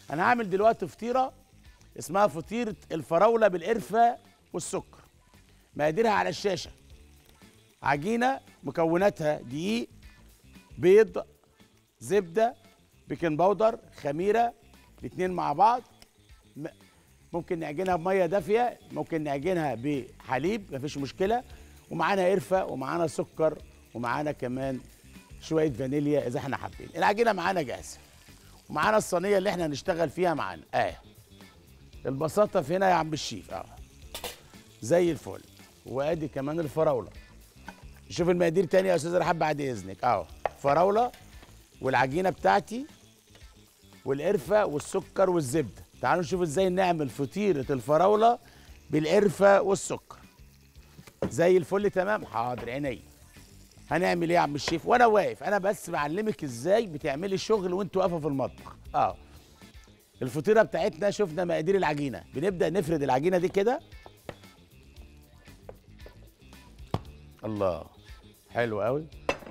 انا هعمل دلوقتي فطيره اسمها فطيره الفراوله بالقرفه والسكر مقاديرها على الشاشه عجينه مكوناتها دقيق بيض زبده بيكنج باودر خميره الاتنين مع بعض م- ممكن نعجنها بميه دافيه ممكن نعجنها بحليب مفيش مشكله ومعانا قرفه ومعانا سكر ومعانا كمان شويه فانيليا اذا احنا حابين العجينه معانا جاهزه ومعانا الصينيه اللي احنا هنشتغل فيها معانا اه البساطه في هنا يا عم الشيف اه زي الفل وادي كمان الفراوله شوف المقادير تاني يا استاذ رحاب بعد اذنك اهو فراوله والعجينه بتاعتي والقرفه والسكر والزبده تعالوا نشوف ازاي نعمل فطيره الفراوله بالقرفه والسكر زي الفل تمام حاضر عينيا هنعمل ايه يا عم الشيف وانا واقف انا بس بعلمك ازاي بتعملي الشغل وانت واقفه في المطبخ اه الفطيره بتاعتنا شفنا مقادير العجينه بنبدا نفرد العجينه دي كده الله حلو قوي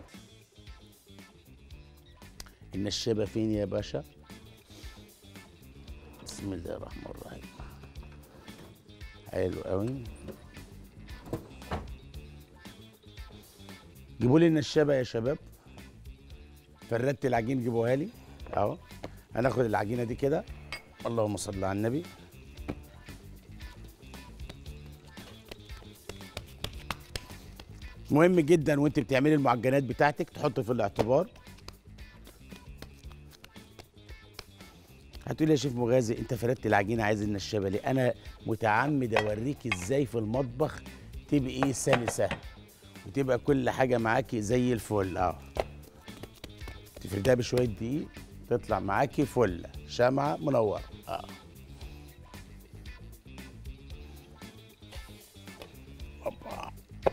النشابه فين يا باشا بسم الله الرحمن الرحيم حلو قوي جيبوا لي النشابه يا شباب فردت العجين جيبوها لي اهو هناخد العجينه دي كده اللهم صل على النبي مهم جدا وانت بتعملي المعجنات بتاعتك تحط في الاعتبار هتقولي يا شيف مغازي انت فردت العجينه عايز النشابه ليه انا متعمد اوريكي ازاي في المطبخ تبقي سلسه وتبقى كل حاجه معاكي زي الفل اه تفردها بشويه دقيق تطلع معاكي فله شمعه منوره اه أوبا.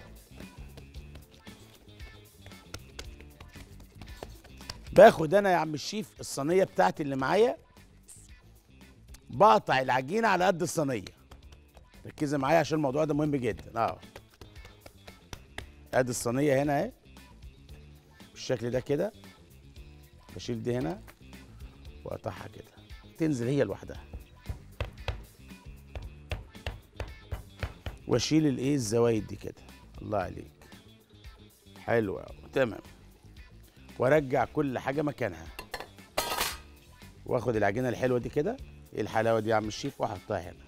باخد انا يا عم الشيف الصينيه بتاعتي اللي معايا بقطع العجينه على قد الصينيه ركزي معايا عشان الموضوع ده مهم جدا اه ادي الصينيه هنا اهي بالشكل ده كده بشيل دي هنا واقطعها كده تنزل هي لوحدها واشيل الايه الزوايد دي كده الله عليك حلو أوي. تمام وارجع كل حاجه مكانها واخد العجينه الحلوه دي كده ايه الحلاوه دي يا عم الشيف واحطها هنا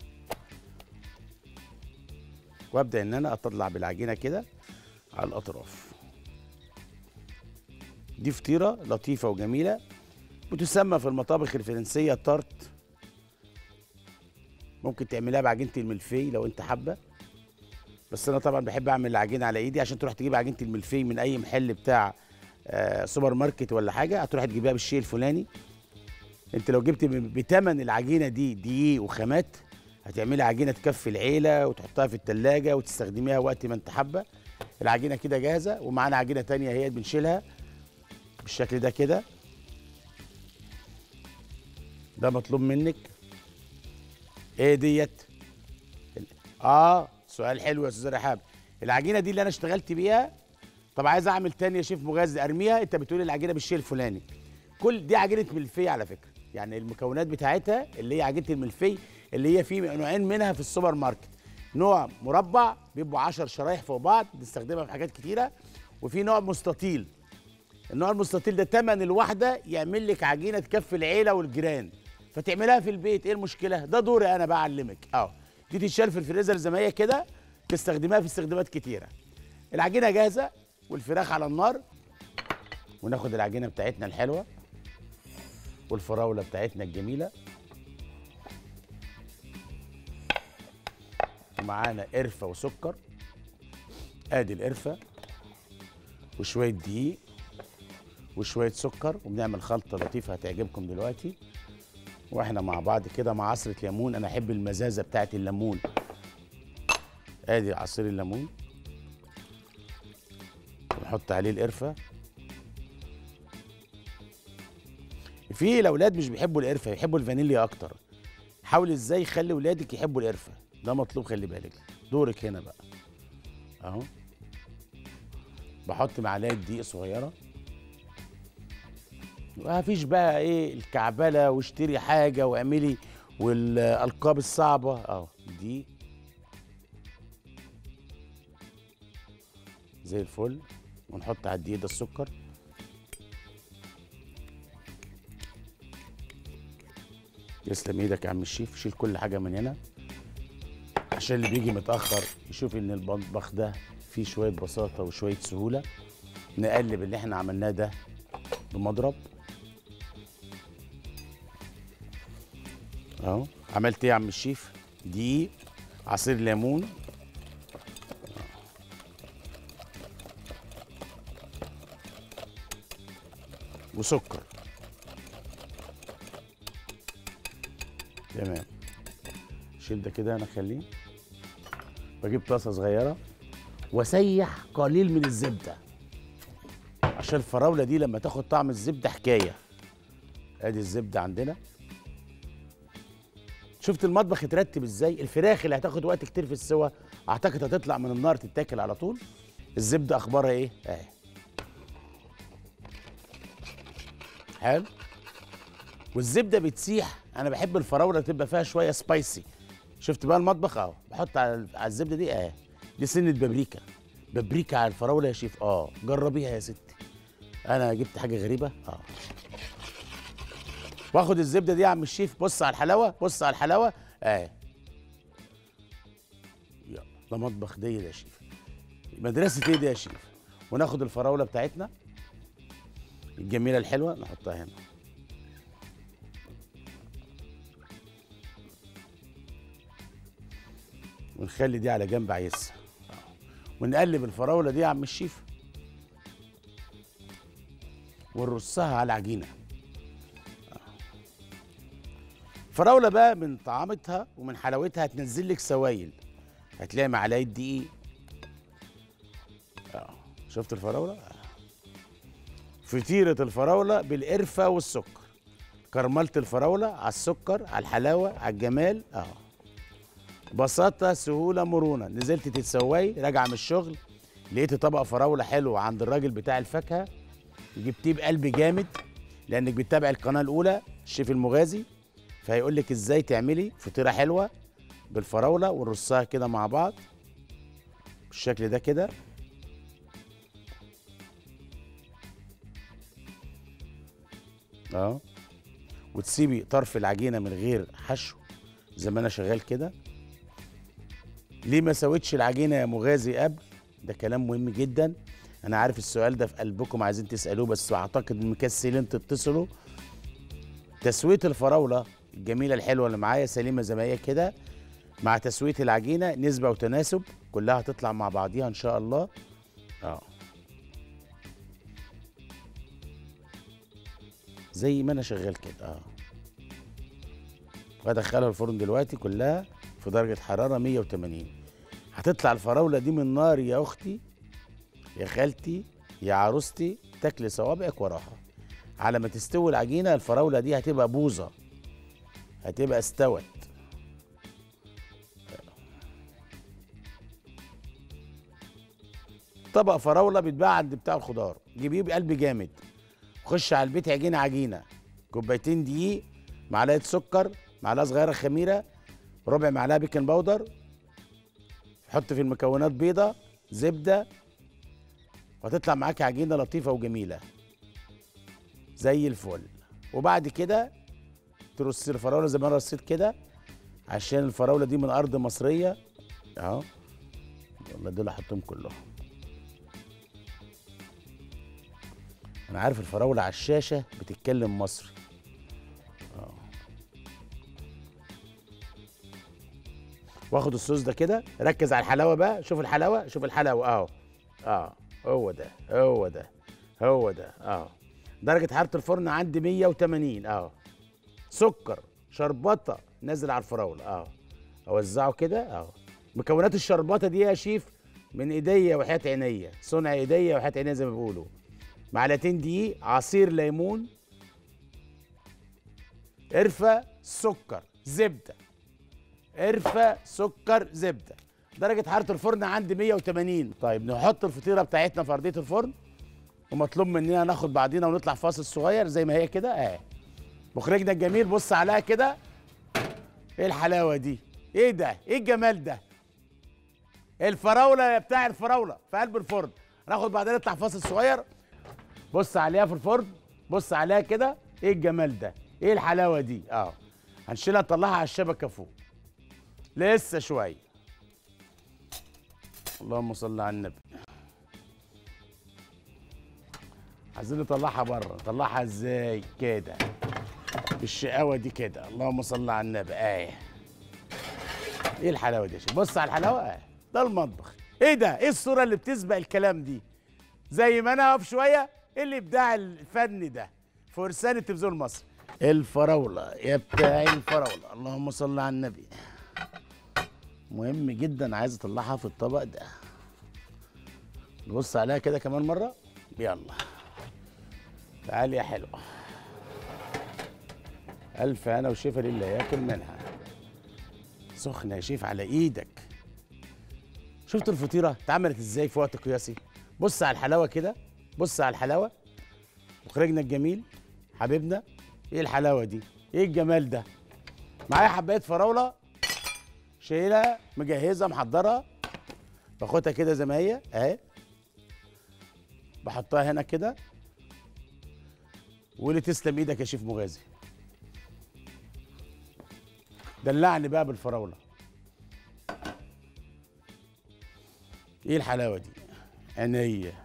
وابدا ان انا اطلع بالعجينه كده على الاطراف دي فطيره لطيفه وجميله بتسمى في المطابخ الفرنسيه تارت ممكن تعملها بعجينه الملفي لو انت حابه بس انا طبعا بحب اعمل العجينه على ايدي عشان تروح تجيب عجينه الملفي من اي محل بتاع آه سوبر ماركت ولا حاجه هتروح تجيبها بالشيء الفلاني انت لو جبت ب- بتمن العجينه دي دقيق وخامات هتعملي عجينه تكفي العيله وتحطها في التلاجة وتستخدميها وقت ما انت حابه العجينه كده جاهزه ومعانا عجينه تانية هي بنشيلها بالشكل ده كده ده مطلوب منك ايه ديت اه سؤال حلو يا استاذ رحاب العجينه دي اللي انا اشتغلت بيها طب عايز اعمل تاني يا شيف مغازي ارميها انت بتقولي العجينه بالشيء الفلاني كل دي عجينه ملفيه على فكره يعني المكونات بتاعتها اللي هي عجينه الملفي اللي هي في نوعين منها في السوبر ماركت نوع مربع بيبقوا 10 شرايح فوق بعض بنستخدمها في حاجات كتيره وفي نوع مستطيل النوع المستطيل ده تمن الواحده يعمل لك عجينه تكفي العيله والجيران فتعملها في البيت ايه المشكله ده دوري انا بعلمك اه دي تتشال في الفريزر زي ما هي كده تستخدمها في استخدامات كتيره العجينه جاهزه والفراخ على النار وناخد العجينه بتاعتنا الحلوه والفراوله بتاعتنا الجميله ومعانا قرفه وسكر ادي القرفه وشويه دقيق وشويه سكر وبنعمل خلطه لطيفه هتعجبكم دلوقتي واحنا مع بعض كده مع عصره ليمون انا احب المزازه بتاعت الليمون ادي عصير الليمون ونحط عليه القرفه في الاولاد مش بيحبوا القرفه يحبوا الفانيليا اكتر حاول ازاي يخلي ولادك يحبوا القرفه ده مطلوب خلي بالك دورك هنا بقى اهو بحط معلقه دقيق صغيره ما فيش بقى ايه الكعبله واشتري حاجه واعملي والالقاب الصعبه اه دي زي الفل ونحط على الدقيق ده السكر يسلم ايدك يا عم الشيف شيل كل حاجه من هنا عشان اللي بيجي متاخر يشوف ان المطبخ ده فيه شويه بساطه وشويه سهوله نقلب اللي احنا عملناه ده بمضرب اهو عملت ايه يا عم الشيف دقيق عصير ليمون وسكر تمام شيل ده كده انا اخليه بجيب طاسه صغيره واسيح قليل من الزبده عشان الفراوله دي لما تاخد طعم الزبده حكايه ادي الزبده عندنا شفت المطبخ اترتب ازاي الفراخ اللي هتاخد وقت كتير في السوا اعتقد هتطلع من النار تتاكل على طول الزبده اخبارها ايه اهي حلو والزبده بتسيح انا بحب الفراوله تبقى فيها شويه سبايسي شفت بقى المطبخ اهو بحط على على الزبده دي اهي دي سنه بابريكا بابريكا على الفراوله يا شيف اه جربيها يا ستي انا جبت حاجه غريبه اه واخد الزبده دي يا عم الشيف بص على الحلاوه بص على الحلاوه اهي يلا ده مطبخ دي يا شيف مدرسه ايه دي يا شيف وناخد الفراوله بتاعتنا الجميله الحلوه نحطها هنا ونخلي دي على جنب عايزها ونقلب الفراوله دي يا عم الشيف ونرصها على العجينه الفراوله بقى من طعامتها ومن حلاوتها هتنزل لك سوائل هتلاقي معلقه دقيق آه. شفت الفراوله آه. فطيره الفراوله بالقرفه والسكر كرملت الفراوله على السكر على الحلاوه على الجمال اه بساطه سهوله مرونه نزلت تتسوي راجعه من الشغل لقيت طبق فراوله حلو عند الراجل بتاع الفاكهه جبتيه بقلب جامد لانك بتتابع القناه الاولى الشيف المغازي فهيقول لك ازاي تعملي فطيره حلوه بالفراوله ونرصها كده مع بعض بالشكل ده كده اه وتسيبي طرف العجينه من غير حشو زي ما انا شغال كده ليه ما سويتش العجينه يا مغازي قبل ده كلام مهم جدا انا عارف السؤال ده في قلبكم عايزين تسالوه بس اعتقد مكسلين تتصلوا تسويه الفراوله الجميله الحلوه اللي معايا سليمه زي ما هي كده مع تسويه العجينه نسبه وتناسب كلها هتطلع مع بعضيها ان شاء الله اه زي ما انا شغال كده اه وادخلها الفرن دلوقتي كلها في درجه حراره 180 هتطلع الفراوله دي من النار يا اختي يا خالتي يا عروستي تاكلي صوابعك وراها على ما تستوي العجينه الفراوله دي هتبقى بوظه هتبقى استوت طبق فراوله بيتباع عند بتاع الخضار جيبيه بقلب جامد خش على البيت عجينه عجينه كوبايتين دقيق معلقه سكر معلقه صغيره خميره ربع معلقه بيكنج باودر حط في المكونات بيضه زبده وهتطلع معاك عجينه لطيفه وجميله زي الفل وبعد كده ترصي الفراوله زي ما انا رصيت كده عشان الفراوله دي من ارض مصريه اهو والله دول احطهم كلهم انا عارف الفراوله على الشاشه بتتكلم مصري اه واخد الصوص ده كده ركز على الحلاوه بقى شوف الحلاوه شوف الحلاوه اهو اه هو ده هو ده هو ده اه درجه حراره الفرن عندي 180 اه سكر شربطه نازل على الفراوله اه اوزعه كده اه مكونات الشربطه دي يا شيف من ايديا وحياه عينيا صنع ايديا وحياه عينيا زي ما بيقولوا معلقتين دقيق عصير ليمون قرفه سكر زبده قرفه سكر زبده درجه حراره الفرن عندي 180 طيب نحط الفطيره بتاعتنا في ارضيه الفرن ومطلوب مننا ناخد بعضينا ونطلع فاصل صغير زي ما هي كده اه مخرجنا الجميل بص عليها كده ايه الحلاوه دي ايه ده ايه الجمال ده الفراوله يا بتاع الفراوله في قلب الفرن ناخد بعدين نطلع فاصل صغير بص عليها في الفرن بص عليها كده ايه الجمال ده ايه الحلاوه دي اه هنشيلها نطلعها على الشبكه فوق لسه شويه اللهم صل على النبي عايزين نطلعها بره نطلعها ازاي كده بالشقاوه دي كده اللهم صل على النبي ايه ايه الحلاوه دي يا شيخ؟ بص على الحلاوه آه. ده المطبخ ايه ده ايه الصوره اللي بتسبق الكلام دي زي ما انا اقف شويه ايه الابداع الفني ده فرسان التلفزيون المصري الفراوله يا بتاعي الفراوله اللهم صل على النبي مهم جدا عايز اطلعها في الطبق ده نبص عليها كده كمان مره يلا تعالي يا حلوه الف انا وشفا لله ياكل منها سخنه يا شيف على ايدك شفت الفطيره اتعملت ازاي في وقت قياسي بص على الحلاوه كده بص على الحلاوه مخرجنا الجميل حبيبنا ايه الحلاوه دي ايه الجمال ده معايا حبايه فراوله شايلها مجهزه محضرها باخدها كده زي ما هي اهي بحطها هنا كده واللي تسلم ايدك يا شيف مغازي دلعني بقى بالفراوله ايه الحلاوه دي عينيا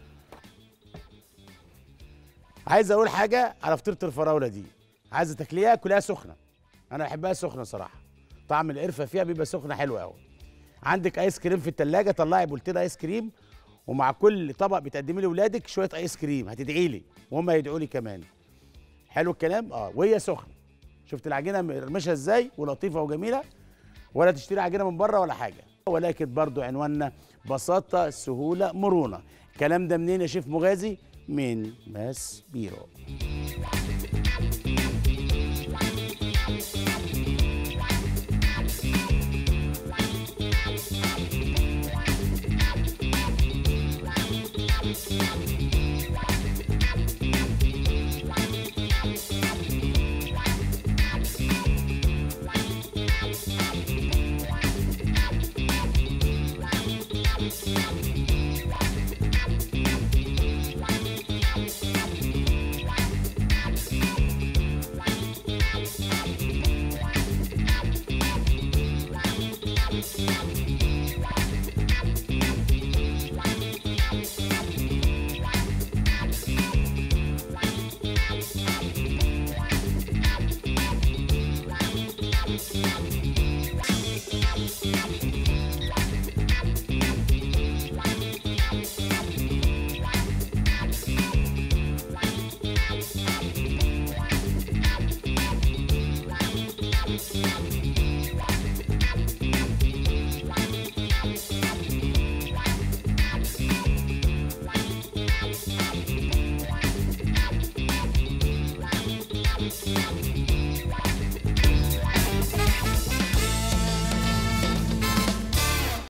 عايز اقول حاجه على فطيره الفراوله دي عايزه تاكليها كلها سخنه انا بحبها سخنه صراحه طعم القرفه فيها بيبقى سخنه حلو قوي عندك ايس كريم في التلاجة طلعي بولتين ايس كريم ومع كل طبق بتقدمي لاولادك شويه ايس كريم هتدعي لي وهم هيدعوا لي كمان حلو الكلام اه وهي سخنه شفت العجينه مرمشه ازاي ولطيفه وجميله ولا تشتري عجينه من بره ولا حاجه ولكن برضو عنواننا بساطه سهوله مرونه الكلام ده منين يا شيف مغازي من ماس بيرو